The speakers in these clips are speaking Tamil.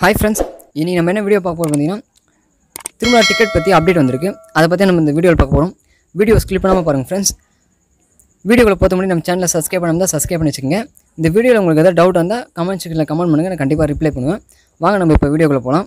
ஹாய் ஃப்ரெண்ட்ஸ் இன்றைக்கி நம்ம என்ன வீடியோ பார்க்க போகிறோம் பார்த்தீங்கன்னா திருமலா டிக்கெட் பற்றி அப்டேட் வந்திருக்கு அதை பற்றி நம்ம இந்த வீடியோவில் பார்க்க போகிறோம் வீடியோ ஸ்கிப் பண்ணாமல் பாருங்கள் ஃப்ரெண்ட்ஸ் வீடியோவில் பொறுத்த முடியும் நம்ம சேனலை சப்ஸ்கிரைப் பண்ணாமல் தான் சப்ஸ்கிரைப் பண்ணி வச்சுக்கோங்க இந்த வீடியோவில் உங்களுக்கு எதாவது டவுட் வந்தால் கமெண்ட் செக்ஷனில் கமெண்ட் பண்ணுங்கள் நான் கண்டிப்பாக ரிப்ளை பண்ணுவேன் வாங்க நம்ம இப்போ வீடியோக்குள்ளே போகலாம்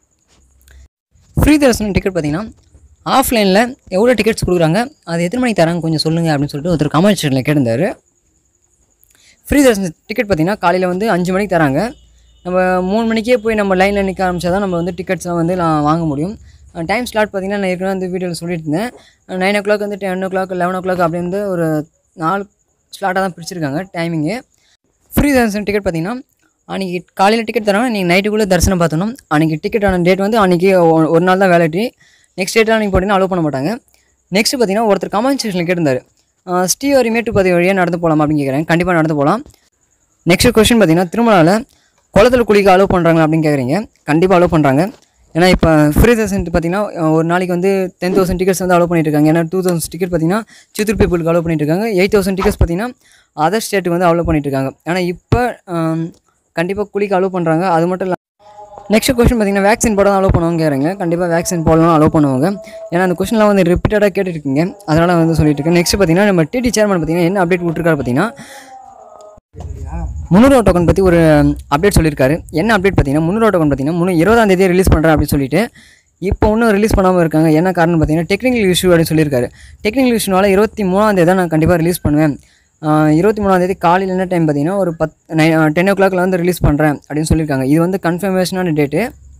ஃப்ரீ தரிசனம் டிக்கெட் பார்த்தீங்கன்னா ஆஃப்லைனில் எவ்வளோ டிக்கெட்ஸ் கொடுக்குறாங்க அது எத்தனை மணிக்கு தராங்க கொஞ்சம் சொல்லுங்கள் அப்படின்னு சொல்லிட்டு ஒருத்தர் கமெண்ட் செக்ஷனில் கேட்டிருந்தாரு ஃப்ரீ தர்ஷன் டிக்கெட் பார்த்தீங்கன்னா காலையில் வந்து அஞ்சு மணிக்கு தராங்க நம்ம மூணு மணிக்கே போய் நம்ம லைனில் நிற்க ஆரம்பிச்சா தான் நம்ம வந்து டிக்கெட்ஸ்லாம் வந்து நான் வாங்க முடியும் டைம் ஸ்லாட் பார்த்தீங்கன்னா நான் ஏற்கனவே அந்த வீடியோவில் சொல்லிட்டு இருந்தேன் நைன் ஓ கிளாக் வந்து ten o'clock eleven o'clock அப்படி வந்து ஒரு நாலு ஸ்லாட்டாக தான் பிரிச்சிருக்காங்க டைமிங்கு ஃப்ரீ தரிசனம் டிக்கெட் பார்த்தீங்கன்னா அன்றைக்கி காலையில் டிக்கெட் தராங்க நீங்கள் நைட்டுக்குள்ளே தரிசனம் பார்த்தணும் அன்றைக்கி டிக்கெட்டான டேட் வந்து அன்றைக்கி ஒரு நாள் தான் வேலைட்டி நெக்ஸ்ட் டேட்டெலாம் நீங்கள் போட்டிங்கன்னா அலோவ் பண்ண மாட்டாங்க நெக்ஸ்ட் பார்த்தீங்கன்னா ஒருத்தர் கமெண்ட் செக்ஷனில் கேட்டிருந்தாரு ஆஹ் ஸ்ரீவாரி மேட்டுப்பாதை வழியாக நடந்து போகலாம் அப்படின்னு கேட்குறேன் கண்டிப்பாக நடந்து போகலாம் நெக்ஸ்ட் கொஸ்டின் பார்த்தீங்கன்னா திருமலாவில் குளத்தில் குளிக்க அலோவ் பண்ணுறாங்களா அப்படின்னு கேட்குறீங்க கண்டிப்பாக அலோவ் பண்ணுறாங்க ஏன்னா இப்போ ஃப்ரீ தர்சன் பார்த்தீங்கன்னா அஹ் ஒரு நாளைக்கு வந்து டென் தௌசண்ட் டிக்கெட்ஸ் வந்து அலோவ் பண்ணிட்டு இருக்காங்க ஏன்னா டூ தௌசண்ட் டிக்கெட் பார்த்தீங்கன்னா சித்தூர் பீப்புளுக்கு அலோவ் பண்ணிட்டு இருக்காங்க எயிட் தௌசண்ட் டிக்கெட்ஸ் பார்த்தீங்கன்னா அதர் ஸ்டேட்டுக்கு வந்து அலோவ் பண்ணிட்டு இருக்காங்க ஆனால் இப்போ கண்டிப்பாக குளிக்க அலோவ் பண்ணுறாங்க அது மட்டும் இல்லை நெக்ஸ்ட் கொஸ்டின் பார்த்தீங்கன்னா வேக்சின் போட தான் அலோவ் பண்ணுவாங்க கேட்குறீங்க கண்டிப்பாக வேக்சின் போடலாம் அலோவ் பண்ணுவாங்க ஏன்னா அந்த கொஸ்டின்லாம் வந்து ரிப்பீட்டடாக கேட்டுருக்கீங்க அதனால் வந்து சொல்லிட்டு இருக்கேன் நெக்ஸ்ட் பார்த்தீங்கன்னா நம்ம டிடி சேர்மன் பார்த்தீங்கன்னா என்ன அப்டேட் விட்டுருக்காரு பார்த்தீங்கன்னா முந்நூறு டோக்கன் பற்றி ஒரு அப்டேட் சொல்லியிருக்காரு என்ன அப்டேட் பார்த்தீங்கன்னா முந்நூறு டோக்கன் பார்த்தீங்கன்னா முன்னூறு இருபதாம் தேதி ரிலீஸ் பண்ணுறேன் அப்படின்னு சொல்லிட்டு இப்போ இன்னும் ரிலீஸ் பண்ணாமல் இருக்காங்க என்ன காரணம் பார்த்தீங்கன்னா டெக்னிக்கல் இஷ்யூ அப்படின்னு சொல்லியிருக்காரு டெக்னிக்கல் இஷ்யூனால இருபத்தி மூணாம் தேதி தான் நான் கண்டிப்பாக ரிலீஸ் பண்ணுவேன் ஆஹ் இருபத்தி மூணாம் தேதி காலையில் என்ன டைம் பார்த்தீங்கன்னா ஒரு பத் நை டென் ஓ கிளாக்ல வந்து ரிலீஸ் பண்ணுறேன் அப்படின்னு சொல்லியிருக்காங்க இது வந்து கன்ஃபர்மேஷனான டேட்டு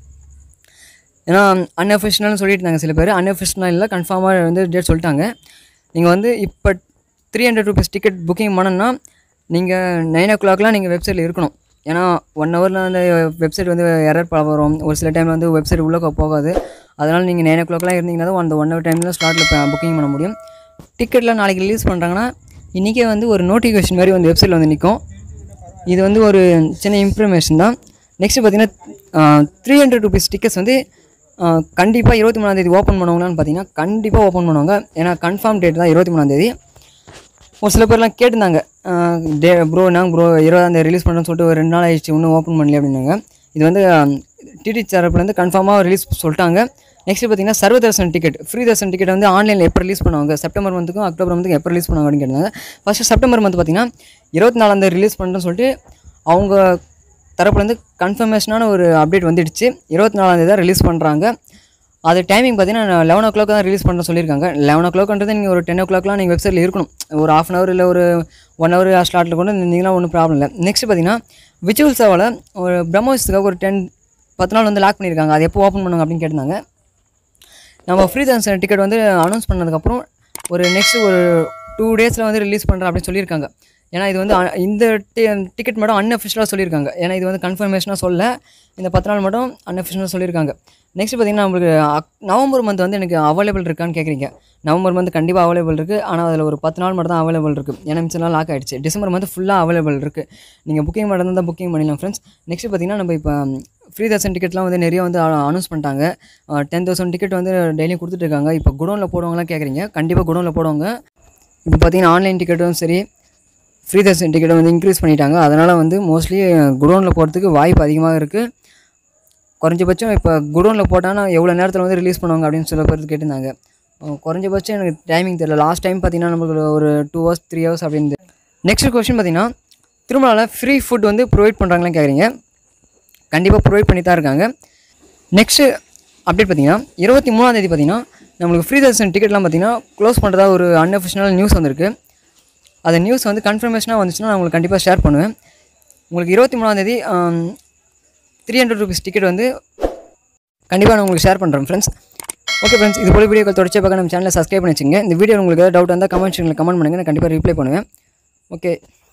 ஏன்னா அன்அஃபிஷனல்னு சொல்லிட்டு இருந்தாங்க சில பேர் அன்அஃபிஷனல் இல்லை கன்ஃபார்மாக வந்து டேட் சொல்லிட்டாங்க நீங்கள் வந்து இப்போ three hundred rupees ticket booking பண்ணணும்னா நீங்கள் நைன் ஓ கிளாக்லாம் நீங்கள் வெப்சைட்டில் இருக்கணும் ஏன்னா ஒன் ஹவரில் அந்த வெப்சைட் வந்து எரர் வரும் ஒரு சில டைமில் வந்து வெப்சைட் உள்ளே போகாது அதனால் நீங்கள் நைன் ஓ கிளாக்லாம் இருந்தீங்கன்னா தான் அந்த ஒன் ஹவர் டைமில் ஸ்லாட்டில் புக்கிங் பண்ண முடியும் டிக்கெட்டில் நாளைக்கு ரிலீஸ் பண்ணுறாங்கன்னா இன்றைக்கே வந்து ஒரு நோட்டிஃபிகேஷன் மாதிரி வந்து வெப்சைட்டில் வந்து நிற்கும் இது வந்து ஒரு சின்ன இன்ஃபர்மேஷன் தான் நெக்ஸ்ட் பார்த்தீங்கன்னா த்ரீ ஹண்ட்ரட் ருபீஸ் டிக்கெட்ஸ் வந்து கண்டிப்பாக இருபத்தி மூணாந்தேதி ஓப்பன் பண்ணுவாங்களான்னு பார்த்தீங்கன்னா கண்டிப்பாக ஓப்பன் பண்ணுவாங்க ஏன்னா கன்ஃபார்ம் டேட் தான் இருபத்தி மூணாந்தேதி ஒரு சில பேர்லாம் கேட்டிருந்தாங்க டே ப்ரோ நாங்கள் ப்ரோ இருபதாந்தேதி ரிலீஸ் பண்ணுறேன்னு சொல்லிட்டு ஒரு ரெண்டு நாள் ஆயிடுச்சு இன்னும் ஓப்பன் பண்ணல அப்படின்னாங்க இது வந்து டிடி தரப்புலேருந்து கன்ஃபார்மாக ரிலீஸ் சொல்லிட்டாங்க நெக்ஸ்ட் பார்த்தீங்கன்னா Sarva Darshan ticket free darshan ticket வந்து ஆன்லைனில் எப்போ ரிலீஸ் பண்ணுவாங்க செப்டம்பர் மந்த்துக்கும் அக்டோபர் மந்த்துக்கும் எப்போ ரிலீஸ் பண்ணுவாங்க அப்படின்னு கேட்டாங்க ஃபஸ்ட்டு செப்டம்பர் மந்த் பார்த்தீங்கன்னா இருபத்தி நாலாந்தேதி ரிலீஸ் பண்ணுறேன்னு சொல்லிட்டு அவங்க தரப்புலேருந்து கன்ஃபர்மேஷனான ஒரு அப்டேட் வந்துடுச்சு இருபத்தி நாலாந்தேதி தான் ரிலீஸ் பண்ணுறாங்க அது டைமிங் பார்த்தீங்கன்னா லெவன் ஓ கிளாக் தான் ரிலீஸ் பண்ண சொல்லியிருக்காங்க லெவன் ஓ கிளாக்ன்றது நீங்கள் ஒரு டென் ஓ கிளாக்லாம் நீங்கள் வெப்சைட்டில் இருக்கணும் ஒரு ஆஃப் அன் ஹவர் இல்லை ஒரு ஒன் ஹவர் ஸ்லாட்டில் கூட இருந்தீங்கன்னா ஒன்றும் ப்ராப்ளம் இல்லை நெக்ஸ்ட் பார்த்தீங்கன்னா விச்சுவல் சேவாவில் ஒரு பிரம்மோஸ்துக்காக ஒரு டென் பத்து நாள் வந்து லாக் பண்ணியிருக்காங்க அது எப்போ ஓப்பன் பண்ணுவாங்க அப்படின்னு கேட்டிருந்தாங்க நம்ம ஃப்ரீ தர்சன் டிக்கெட் வந்து அனௌன்ஸ் பண்ணதுக்கப்புறம் ஒரு நெக்ஸ்ட் ஒரு டூ டேஸில் வந்து ரிலீஸ் பண்ணுறேன் அப்படின்னு சொல்லியிருக்காங்க ஏன்னா இது வந்து அ- இந்த டிக்கெட் மட்டும் அன்அஃபிஷியலாக சொல்லியிருக்காங்க ஏன்னா இது வந்து கன்ஃபர்மேஷனாக சொல்ல இந்த பத்து நாள் மட்டும் அன்அஃபிஷியலாக சொல்லியிருக்காங்க நெக்ஸ்ட் பார்த்தீங்கன்னா நம்மளுக்கு அக்- நவம்பர் மந்த் வந்து எனக்கு அவைலபிள் இருக்கான்னு கேட்குறீங்க நவம்பர் மந்த் கண்டிப்பாக அவைலபிள் இருக்குது ஆனால் அதில் ஒரு பத்து நாள் மட்டும் தான் அவைலபிள் இருக்குது ஏன்னா மிச்சம் நாள் லாக் ஆகிடுச்சு டிசம்பர் மந்த் ஃபுல்லாக அவைலபிள் இருக்குது நீங்கள் புக்கிங் மட்டும் தான் புக்கிங் பண்ணிடலாம் ஃப்ரெண்ட்ஸ் நெக்ஸ்ட் பார்த்தீங்கன்னா நம்ம இப்போ ஃப்ரீ தர்சன் டிக்கெட்லாம் வந்து நிறைய வந்து அனௌன்ஸ் பண்ணிட்டாங்க டென் தௌசண்ட் டிக்கெட் வந்து டெய்லியும் கொடுத்துட்டு இருக்காங்க இப்போ குடோனில் போடுவாங்களாம் கேட்குறீங்க கண்டிப்பாக குடோனில் போடுவாங்க இப்போ பார்த்தீங்கன்னா ஆன்லைன் டிக்கெட்டும் சரி ஃப்ரீ தர்சன் டிக்கெட்டை வந்து இன்க்ரீஸ் பண்ணிட்டாங்க அதனால் வந்து மோஸ்ட்லி குடோனில் போகிறதுக்கு வாய்ப்பு அதிகமாக இருக்குது குறைஞ்சபட்சம் இப்போ குடோனில் போட்டால் எவ்வளோ நேரத்தில் வந்து ரிலீஸ் பண்ணுவாங்க அப்படின்னு சில பேர் கேட்டிருந்தாங்க அஹ் குறைஞ்சபட்சம் எனக்கு டைமிங் தெரியல லாஸ்ட் டைம் பார்த்தீங்கன்னா நமக்கு ஒரு டூ ஹவர்ஸ் த்ரீ ஹவர்ஸ் அப்படின்னு நெக்ஸ்ட் கொஸ்டின் பார்த்தீங்கன்னா திருமலாவில் ஃப்ரீ ஃபுட் வந்து ப்ரொவைட் பண்ணுறாங்களான்னு கேட்குறீங்க கண்டிப்பாக ப்ரொவைட் பண்ணி தான் இருக்காங்க நெக்ஸ்ட்டு அப்டேட் பார்த்தீங்கன்னா இருபத்தி மூணாந்தேதி பார்த்தீங்கன்னா நம்மளுக்கு ஃப்ரீ தர்சன் டிக்கெட்லாம் பார்த்தீங்கன்னா க்ளோஸ் பண்ணுறதா ஒரு அன்அஃபிஷனல் நியூஸ் வந்திருக்கு அந்த நியூஸ் வந்து கன்ஃபர்மேஷனாக வந்துச்சுன்னா நான் உங்களுக்கு கண்டிப்பாக ஷேர் பண்ணுவேன் உங்களுக்கு இருபத்தி மூணாந்தேதி த்ரீ ஹண்ட்ரட் ருபீஸ் டிக்கெட் வந்து கண்டிப்பாக நான் உங்களுக்கு ஷேர் பண்ணுறேன் ஃப்ரெண்ட்ஸ் ஓகே ஃப்ரெண்ட்ஸ் இது போல வீடியோக்கள் தொடர்ச்சி பார்க்க நம்ம சேனலை சப்ஸ்கிரைப் பண்ணி வச்சுங்க இந்த வீடியோ உங்களுக்கு ஏதாவது டவுட் வந்தால் கமெண்ட் செக்ஷனில் கமெண்ட் பண்ணுங்கள் நான் கண்டிப்பாக ரிப்ளை பண்ணுவேன் ஓகே